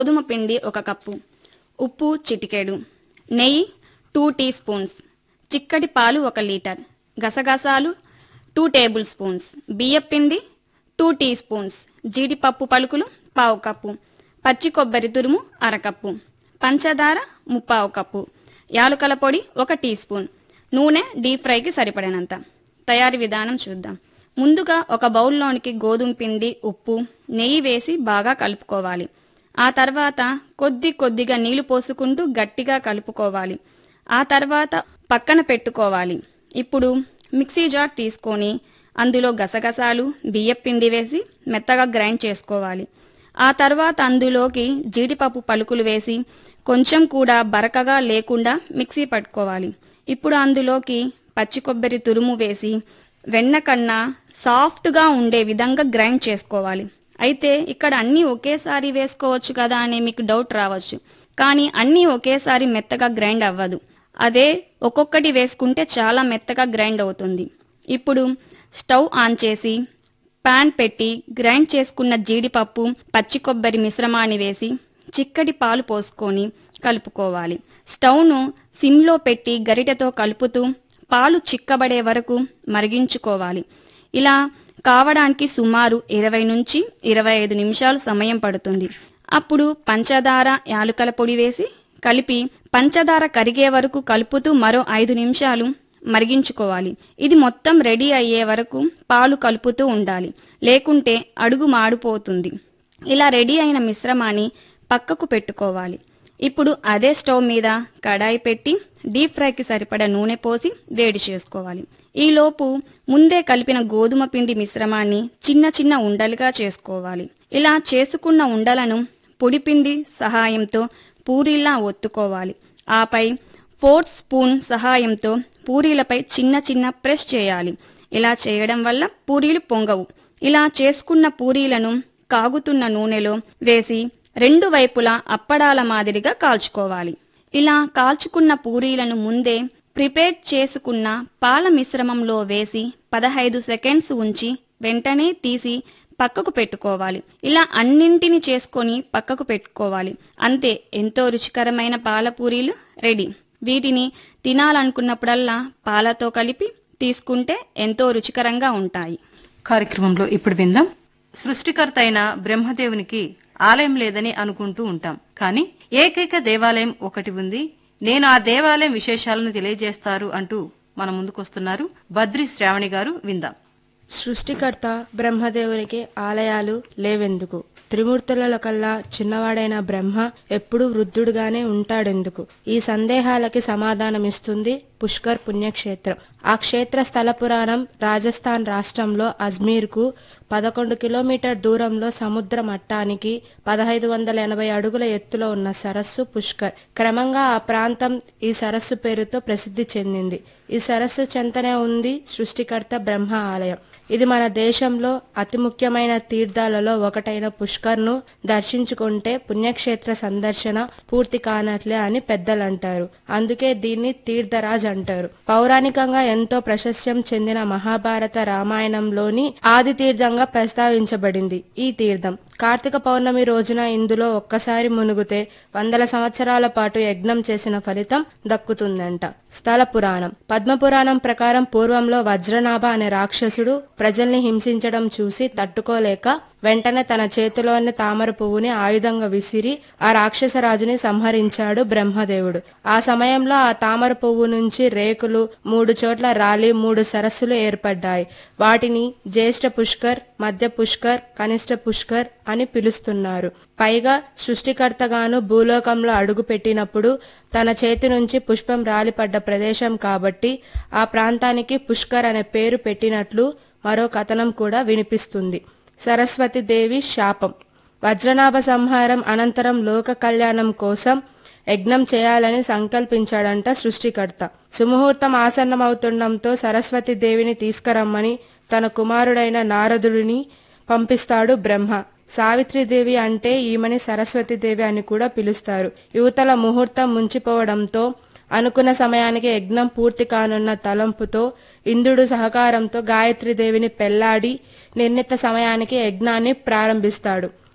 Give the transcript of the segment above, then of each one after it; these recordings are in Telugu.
గోధుమ పిండి ఒక కప్పు ఉప్పు చిటికెడు నెయ్యి టూ టీ స్పూన్స్ చిక్కటి పాలు ఒక లీటర్ గసగసాలు టూ టేబుల్ స్పూన్స్ బియ్యపిండి టూ టీ స్పూన్స్ జీడిపప్పు పలుకులు పావు కప్పు పచ్చి కొబ్బరి తురుము అరకప్పు పంచదార ముప్పావు కప్పు యాలుకల పొడి ఒక టీ స్పూన్ నూనె డీప్ ఫ్రైకి సరిపడినంత తయారీ విధానం చూద్దాం ముందుగా ఒక బౌల్లోనికి గోధుమ పిండి ఉప్పు నెయ్యి వేసి బాగా కలుపుకోవాలి ఆ తర్వాత కొద్ది కొద్దిగా నీళ్లు పోసుకుంటూ గట్టిగా కలుపుకోవాలి ఆ తర్వాత పక్కన పెట్టుకోవాలి ఇప్పుడు మిక్సీ జార్ తీసుకొని అందులో గసగసాలు బియ్యపిండి వేసి మెత్తగా గ్రైండ్ చేసుకోవాలి ఆ తర్వాత అందులోకి జీడిపప్పు పలుకులు వేసి కొంచెం కూడా బరకగా లేకుండా మిక్సీ పట్టుకోవాలి ఇప్పుడు అందులోకి పచ్చి కొబ్బరి తురుము వేసి వెన్న కన్నా సాఫ్ట్గా ఉండే విధంగా గ్రైండ్ చేసుకోవాలి అయితే ఇక్కడ అన్నీ ఒకేసారి వేసుకోవచ్చు కదా అని మీకు డౌట్ రావచ్చు కానీ అన్నీ ఒకేసారి మెత్తగా గ్రైండ్ అవ్వదు అదే ఒక్కొక్కటి వేసుకుంటే చాలా మెత్తగా గ్రైండ్ అవుతుంది ఇప్పుడు స్టవ్ ఆన్ చేసి పాన్ పెట్టి గ్రైండ్ చేసుకున్న జీడిపప్పు పచ్చి కొబ్బరి మిశ్రమాన్ని వేసి చిక్కటి పాలు పోసుకొని కలుపుకోవాలి స్టవ్ను సిమ్లో పెట్టి గరిటెతో కలుపుతూ పాలు చిక్కబడే వరకు మరిగించుకోవాలి ఇలా కావడానికి సుమారు ఇరవై నుంచి ఇరవై ఐదు నిమిషాలు సమయం పడుతుంది అప్పుడు పంచదార యాలుకల పొడి వేసి కలిపి పంచదార కరిగే వరకు కలుపుతూ మరో ఐదు నిమిషాలు మరిగించుకోవాలి ఇది మొత్తం రెడీ అయ్యే వరకు పాలు కలుపుతూ ఉండాలి లేకుంటే అడుగు మాడిపోతుంది ఇలా రెడీ అయిన మిశ్రమాన్ని పక్కకు పెట్టుకోవాలి ఇప్పుడు అదే స్టవ్ మీద కడాయి పెట్టి డీప్ ఫ్రైకి సరిపడా నూనె పోసి వేడి చేసుకోవాలి ఈలోపు ముందే కలిపిన గోధుమ పిండి మిశ్రమాన్ని చిన్న చిన్న ఉండలుగా చేసుకోవాలి ఇలా చేసుకున్న ఉండలను పొడిపిండి సహాయంతో పూరీలా ఒత్తుకోవాలి ఆపై ఫోర్త్ స్పూన్ సహాయంతో పూరీలపై చిన్న చిన్న ప్రెస్ చేయాలి ఇలా చేయడం వల్ల పూరీలు పొంగవు ఇలా చేసుకున్న పూరీలను కాగుతున్న నూనెలో వేసి రెండు వైపులా అప్పడాల మాదిరిగా కాల్చుకోవాలి ఇలా కాల్చుకున్న పూరీలను ముందే ప్రిపేర్ చేసుకున్న పాల మిశ్రమంలో వేసి పదహైదు సెకండ్స్ ఉంచి వెంటనే తీసి పక్కకు పెట్టుకోవాలి ఇలా అన్నింటిని చేసుకొని పక్కకు పెట్టుకోవాలి అంతే ఎంతో రుచికరమైన పాల పూరీలు రెడీ వీటిని తినాలనుకున్నప్పుడల్లా పాలతో కలిపి తీసుకుంటే ఎంతో రుచికరంగా ఉంటాయి కార్యక్రమంలో ఇప్పుడు విందాం సృష్టికర్త అయిన బ్రహ్మదేవునికి ఆలయం లేదని అనుకుంటూ ఉంటాం కానీ ఏకైక దేవాలయం ఒకటి ఉంది నేను ఆ దేవాలయం విశేషాలను తెలియజేస్తారు అంటూ మన ముందుకొస్తున్నారు బద్రి శ్రావణి గారు విందాం సృష్టికర్త బ్రహ్మదేవునికి ఆలయాలు లేవెందుకు త్రిమూర్తులలో కల్లా చిన్నవాడైన బ్రహ్మ ఎప్పుడూ వృద్ధుడుగానే ఉంటాడెందుకు ఈ సందేహాలకి సమాధానమిస్తుంది పుష్కర్ పుణ్యక్షేత్రం ఆ క్షేత్ర స్థల పురాణం రాజస్థాన్ రాష్ట్రంలో అజ్మీర్కు పదకొండు కిలోమీటర్ దూరంలో సముద్ర మట్టానికి పదహైదు వందల ఎనభై అడుగుల ఎత్తులో ఉన్న సరస్సు పుష్కర్ క్రమంగా ఆ ప్రాంతం ఈ సరస్సు పేరుతో ప్రసిద్ధి చెందింది ఈ సరస్సు చెంతనే ఉంది సృష్టికర్త బ్రహ్మ ఆలయం ఇది మన దేశంలో అతి ముఖ్యమైన తీర్థాలలో ఒకటైన పుష్కర్ను దర్శించుకుంటే పుణ్యక్షేత్ర సందర్శన పూర్తి కానట్లే అని పెద్దలు అంటారు అందుకే దీన్ని తీర్థరాజ్ అంటారు పౌరాణికంగా ఎంతో ప్రశస్యం చెందిన మహాభారత రామాయణంలోని ఆది తీర్థంగా ప్రస్తావించబడింది ఈ తీర్థం కార్తీక పౌర్ణమి రోజున ఇందులో ఒక్కసారి మునుగుతే వందల సంవత్సరాల పాటు యజ్ఞం చేసిన ఫలితం దక్కుతుందంట స్థల పురాణం పద్మపురాణం ప్రకారం పూర్వంలో వజ్రనాభ అనే రాక్షసుడు ప్రజల్ని హింసించడం చూసి తట్టుకోలేక వెంటనే తన చేతిలోని తామర పువ్వుని ఆయుధంగా విసిరి ఆ రాక్షస రాజుని సంహరించాడు బ్రహ్మదేవుడు ఆ సమయంలో ఆ తామర పువ్వు నుంచి రేకులు మూడు చోట్ల రాలి మూడు సరస్సులు ఏర్పడ్డాయి వాటిని జ్యేష్ఠ పుష్కర్ మధ్య పుష్కర్ కనిష్ట పుష్కర్ అని పిలుస్తున్నారు పైగా సృష్టికర్తగాను భూలోకంలో అడుగు పెట్టినప్పుడు తన చేతి నుంచి పుష్పం రాలిపడ్డ ప్రదేశం కాబట్టి ఆ ప్రాంతానికి పుష్కర్ అనే పేరు పెట్టినట్లు మరో కథనం కూడా వినిపిస్తుంది సరస్వతి దేవి శాపం వజ్రనాభ సంహారం అనంతరం లోక కళ్యాణం కోసం యజ్ఞం చేయాలని సంకల్పించాడంట సృష్టికర్త సుముహూర్తం ఆసన్నమవుతుండటంతో సరస్వతి దేవిని తీసుకురమ్మని తన కుమారుడైన నారదుడిని పంపిస్తాడు బ్రహ్మ సావిత్రిదేవి అంటే ఈమెని సరస్వతీదేవి అని కూడా పిలుస్తారు యువతల ముహూర్తం ముంచిపోవడంతో అనుకున్న సమయానికి యజ్ఞం పూర్తి కానున్న తలంపుతో ఇంద్రుడు సహకారంతో గాయత్రీదేవిని పెళ్లాడి నిర్ణీత సమయానికి యజ్ఞాన్ని ప్రారంభిస్తాడు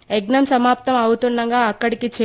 యజ్ఞం సమాప్తం అవుతుండగా అక్కడికి